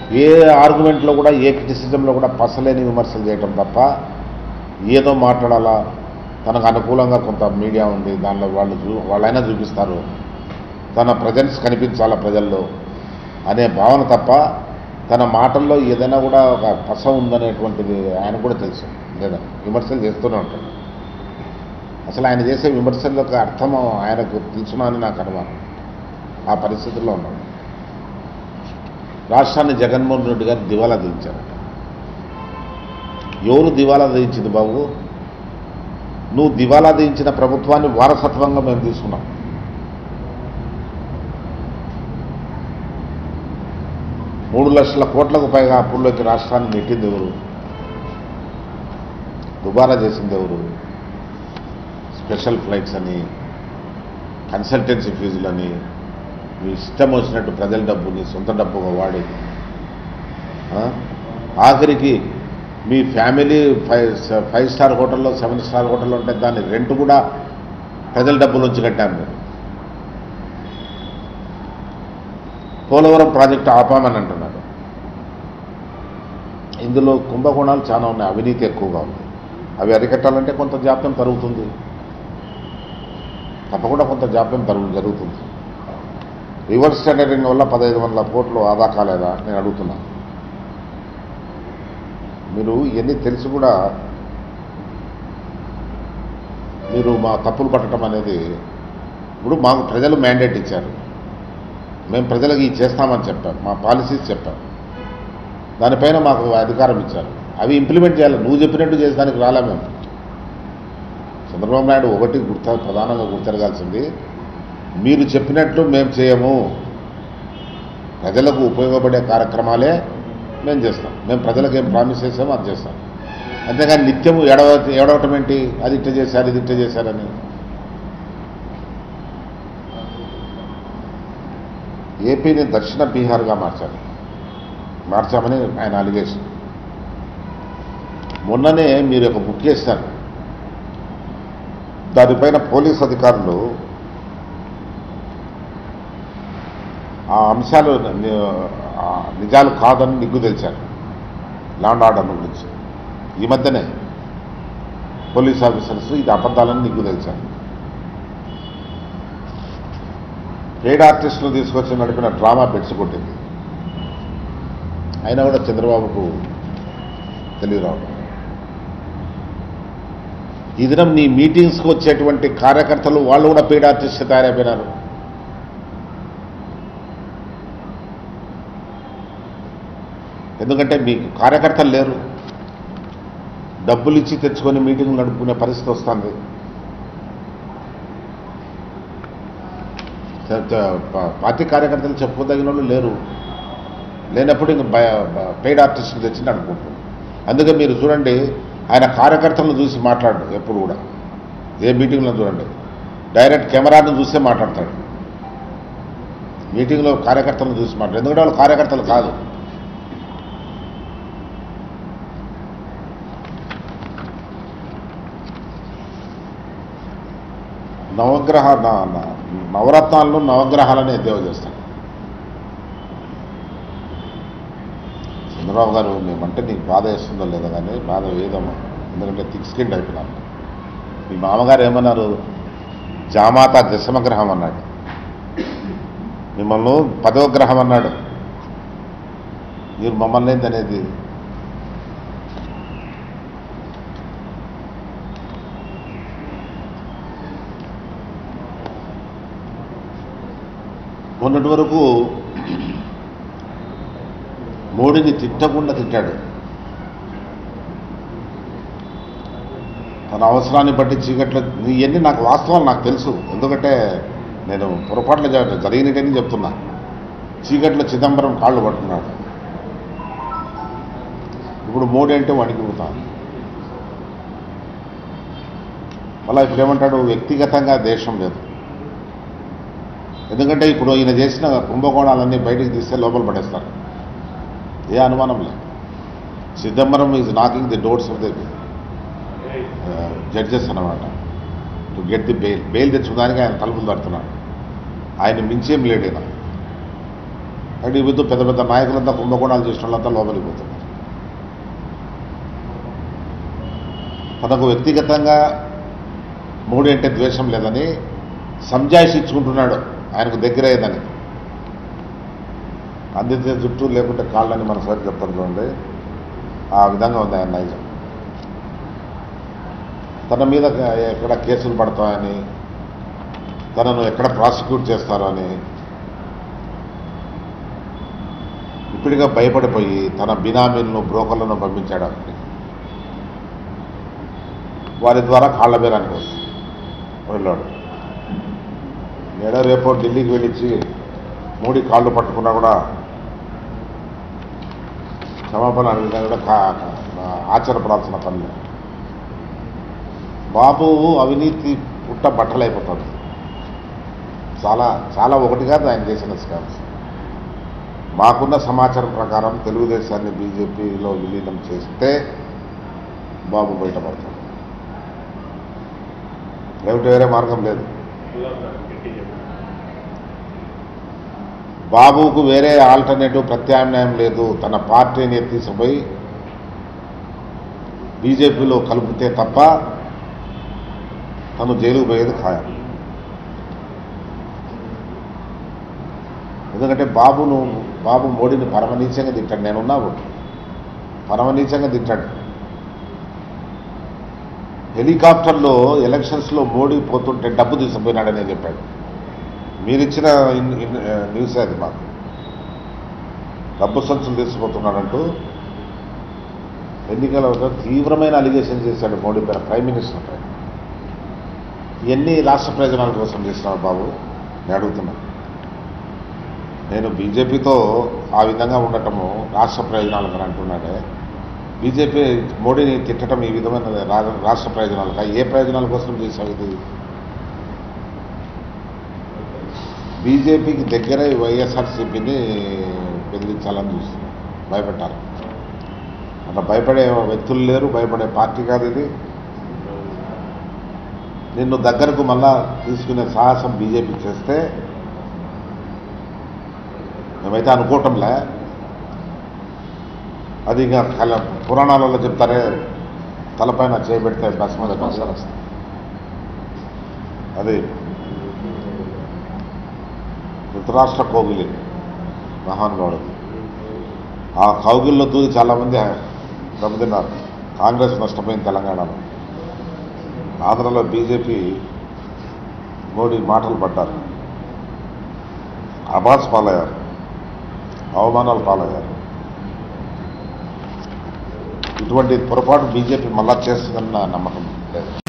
ఏ ఆర్గ్యుమెంట్లో కూడా ఏ క్రిటిసిజంలో కూడా పసలేని విమర్శలు చేయటం తప్ప ఏదో మాట్లాడాలా తనకు అనుకూలంగా కొంత మీడియా ఉంది దానిలో వాళ్ళు చూ వాళ్ళైనా చూపిస్తారు తన ప్రజెన్స్ కనిపించాలా ప్రజల్లో అనే భావన తప్ప తన మాటల్లో ఏదైనా కూడా ఒక పస ఉందనేటువంటిది ఆయన కూడా తెలుసు లేదా విమర్శలు చేస్తూనే ఉంటాడు అసలు ఆయన చేసే విమర్శలకు అర్థం ఆయనకు తెలుసునా అని నాకు అనుమానం ఆ పరిస్థితుల్లో ఉన్నాడు రాష్ట్రాన్ని జగన్మోహన్ రెడ్డి గారు దివాలా దించారు ఎవరు దివాలా దించింది బాబు నువ్వు దివాలా దించిన ప్రభుత్వాన్ని వారసత్వంగా మేము తీసుకున్నాం మూడు లక్షల కోట్లకు పైగా అప్పుల్లోకి రాష్ట్రాన్ని నెట్టింది ఎవరు దుబారా చేసింది ఎవరు స్పెషల్ ఫ్లైట్స్ అని కన్సల్టెన్సీ ఫీజులని మీ ఇష్టం వచ్చినట్టు ప్రజల డబ్బుని సొంత డబ్బుగా వాడి ఆ? ఆఖరికి మీ ఫ్యామిలీ ఫైవ్ ఫైవ్ స్టార్ హోటల్లో సెవెన్ స్టార్ హోటల్లో ఉంటే దాని రెంట్ కూడా ప్రజల డబ్బుల నుంచి కట్టాను మీరు పోలవరం ప్రాజెక్టు ఆపామని అంటున్నారు ఇందులో కుంభకోణాలు చాలా ఉన్నాయి అవినీతి ఎక్కువగా ఉంది అవి అరికట్టాలంటే కొంత జాప్యం జరుగుతుంది తప్పకుండా కొంత జాప్యం జరుగు జరుగుతుంది రివర్స్ టెండరింగ్ వల్ల పదహైదు వందల కోట్లు ఆదా కాలేదా నేను అడుగుతున్నా మీరు ఇవన్నీ తెలిసి కూడా మీరు మా తప్పులు పట్టడం అనేది ఇప్పుడు మాకు ప్రజలు మ్యాండేట్ ఇచ్చారు మేము ప్రజలకు ఇది చేస్తామని చెప్పాం మా పాలసీస్ చెప్పాం దానిపైన మాకు అధికారం ఇచ్చారు అవి ఇంప్లిమెంట్ చేయాలి నువ్వు చెప్పినట్టు చేసేదానికి రాలే మేము చంద్రబాబు నాయుడు ఒకటి గుర్త ప్రధానంగా గుర్తెరగాల్సింది మీరు చెప్పినట్లు మేము చేయము ప్రజలకు ఉపయోగపడే కార్యక్రమాలే మేము చేస్తాం మేము ప్రజలకు ఏం ప్రామిస్ చేసామో అది చేస్తాం అంతేగాని నిత్యము ఏడవ ఏడవటం ఏంటి అది ఇట్ట చేశారు ఇది ఇట్ట చేశారని ఏపీని దక్షిణ బీహార్గా మార్చారు మార్చామని ఆయన అలిగేషన్ మొన్ననే మీరు ఒక బుక్ చేశారు దానిపైన పోలీస్ అధికారులు ఆ అంశాలు ని- ఆ నిజాలు కాదని నిగ్గు తెలిచారు ల్యాండ్ ఆర్డర్ గురించి ఈ మధ్యనే పోలీస్ ఆఫీసర్స్ ఇది అబద్ధాలని నిగ్గు తెలిచారు పేడ్ ఆర్టిస్టులు తీసుకొచ్చి నడిపిన డ్రామా బెడ్స్ కొట్టింది అయినా కూడా చంద్రబాబుకు తెలియరావడం ఈ దినం నీ మీటింగ్స్కి వచ్చేటువంటి కార్యకర్తలు వాళ్ళు కూడా పేడ్ ఆర్టిస్ట్ తయారైపోయినారు ఎందుకంటే మీకు కార్యకర్తలు లేరు డబ్బులు ఇచ్చి తెచ్చుకొని మీటింగ్ నడుపుకునే పరిస్థితి వస్తుంది చ- చ- ప- పార్టీ కార్యకర్తలు చెప్పుకోదగిన వాళ్ళు లేరు లేనప్పుడు ఇంక పెయిడ్ ఆర్టిస్టులు తెచ్చి నడుపుకుంటారు అందుకే మీరు చూడండి ఆయన కార్యకర్తలను చూసి మాట్లాడు ఎప్పుడు కూడా ఏ మీటింగ్లో చూడండి డైరెక్ట్ కెమెరాను చూసే మాట్లాడతాడు మీటింగ్లో కార్యకర్తలను చూసి మాట్లాడు ఎందుకంటే వాళ్ళు కార్యకర్తలు కాదు నవగ్రహ న- న- నవరత్నాలను నవగ్రహాలని ఎద్దేవా చేస్తాడు చంద్రబాబు గారు మేమంటే నీకు బాధ వేస్తుందో లేదో కానీ బాధ వేయదమ్మా ఎందుకంటే థిక్ స్కిన్ అయిపోయినాను మీ మామగారు ఏమన్నారు జామాత దశమ గ్రహం అన్నాడు మిమ్మల్ని పదవ గ్రహం అన్నాడు మీరు మమ్మల్ని ఏంటనేది మొన్నటి వరకు మోడీని తిట్టకుండా తిట్టాడు తన అవసరాన్ని బట్టి చీకట్లో ఇవన్నీ నాకు వాస్తవాలు నాకు తెలుసు ఎందుకంటే నేను పొరపాట్లు జ- జరిగినట్టని చెప్తున్నా చీకట్లో చిదంబరం కాళ్ళు పట్టుకున్నాడు ఇప్పుడు మోడీ అంటే వణికిపోతాను మళ్ళీ ఇప్పుడు ఏమంటాడు వ్యక్తిగతంగా దేశం లేదు ఎందుకంటే ఇప్పుడు ఈయన చేసిన కుంభకోణాలన్నీ బయటికి తీస్తే లోపల పడేస్తారు ఏ అనుమానం లేదు Chidambaram is knocking the doors of the judges అన్నమాట to get the bail bail తెచ్చుకోవడానికి ఆయన తలుపులు తడుతున్నాడు ఆయన మించేం లేడు ఈయన అక్కడికి పోతూ పెద్ద పెద్ద నాయకులంతా కుంభకోణాలు చేసిన వాళ్ళంతా లోపలికి పోతున్నారు తనకు వ్యక్తిగతంగా మోడీ అంటే ద్వేషం లేదని సంజాయిషి ఇచ్చుకుంటున్నాడు ఆయనకు దగ్గర అయ్యేదని అందితే జుట్టు లేకుంటే కాళ్ళని మన సరి చెప్తారు చూడండి ఆ విధంగా ఉంది ఆయన నైజం తన మీద ఎక్కడ కేసులు పడతాయని తనను ఎక్కడ ప్రాసిక్యూట్ చేస్తారో అని ఇప్పటిగా భయపడిపోయి తన బినామీలను బ్రోకర్లను పంపించాడు అక్కడికి వారి ద్వారా కాళ్ళ బేరానికి వస్తుంది వెళ్ళాడు నేడ రేపో ఢిల్లీకి వెళ్ళిచ్చి మోడీ కాళ్ళు పట్టుకున్నా కూడా క్షమాపణ అడిగినా కూడా కా- కా- ఆశ్చర్యపడాల్సిన పని లేదు బాబు అవినీతి పుట్ట బట్టలైపోతుంది చాలా చాలా ఒకటి కాదు ఆయన చేసిన స్కామ్స్ మాకున్న సమాచారం ప్రకారం తెలుగుదేశాన్ని బీజేపీలో విలీనం చేస్తే బాబు బయటపడతాడు లేకపోతే వేరే మార్గం లేదు బాబుకు వేరే ఆల్టర్నేటివ్ ప్రత్యామ్నాయం లేదు తన పార్టీని తీసుకుపోయి బీజేపీలో కలిపితే తప్ప తను జైలుకు పోయేది ఖాయం ఎందుకంటే బాబును బాబు మోడీని పరమనీచంగా తిట్టాడు నేనున్నా ఒకటి పరమనీచంగా తిట్టాడు హెలికాప్టర్లో ఎలక్షన్స్లో మోడీ పోతుంటే డబ్బు తీసుకుపోయినాడని చెప్పాడు మీరిచ్చిన ఇన్- ఇన్- న్యూస్ అది మాకు డబ్బు సంచులు తీసుకుపోతున్నాడంటూ ఎన్నికల తీవ్రమైన అలిగేషన్ చేశాడు మోడీ పైన ప్రైమ్ మినిస్టర్ పైన ఇవన్నీ రాష్ట్ర ప్రయోజనాల కోసం చేస్తున్నావు బాబు నేను అడుగుతున్నా నేను బీజేపీతో ఆ విధంగా ఉండటము రాష్ట్ర ప్రయోజనాలకు అని అంటున్నాడే బీజేపీ మోడీని తిట్టడం ఈ విధమైన రా- రాష్ట్ర ప్రయోజనాలుగా ఏ ప్రయోజనాల కోసం చేసావు ఇది బీజేపీకి దగ్గరే వైఎస్ఆర్సీపీని బెదిరించాలని చూస్తున్నారు భయపెట్టాలి అట్లా భయపడే వ్యక్తులు లేరు భయపడే పార్టీ కాదు ఇది నిన్ను దగ్గరకు మళ్ళా తీసుకునే సాహసం బీజేపీ చేస్తే మేమైతే అనుకోవటంలే అది ఇంకా కల పురాణాలలో చెప్తారే తలపైన చేయబెడితే బస్ మీద బస్సులు వస్తాయి అది ధృతరాష్ట్ర కోగిలి మహానుభావుడు ఆ కౌగిల్లో దూరి చాలామంది దెబ్బతిన్నారు కాంగ్రెస్ నష్టపోయింది తెలంగాణలో ఆంధ్రలో బీజేపీ మోడీ మాటలు పడ్డారు అబాస్ పాలయ్యారు అవమానాలు పాలయ్యారు ఇటువంటి పొరపాటు బీజేపీ మళ్ళా చేస్తుందన్న నమ్మకం లేదు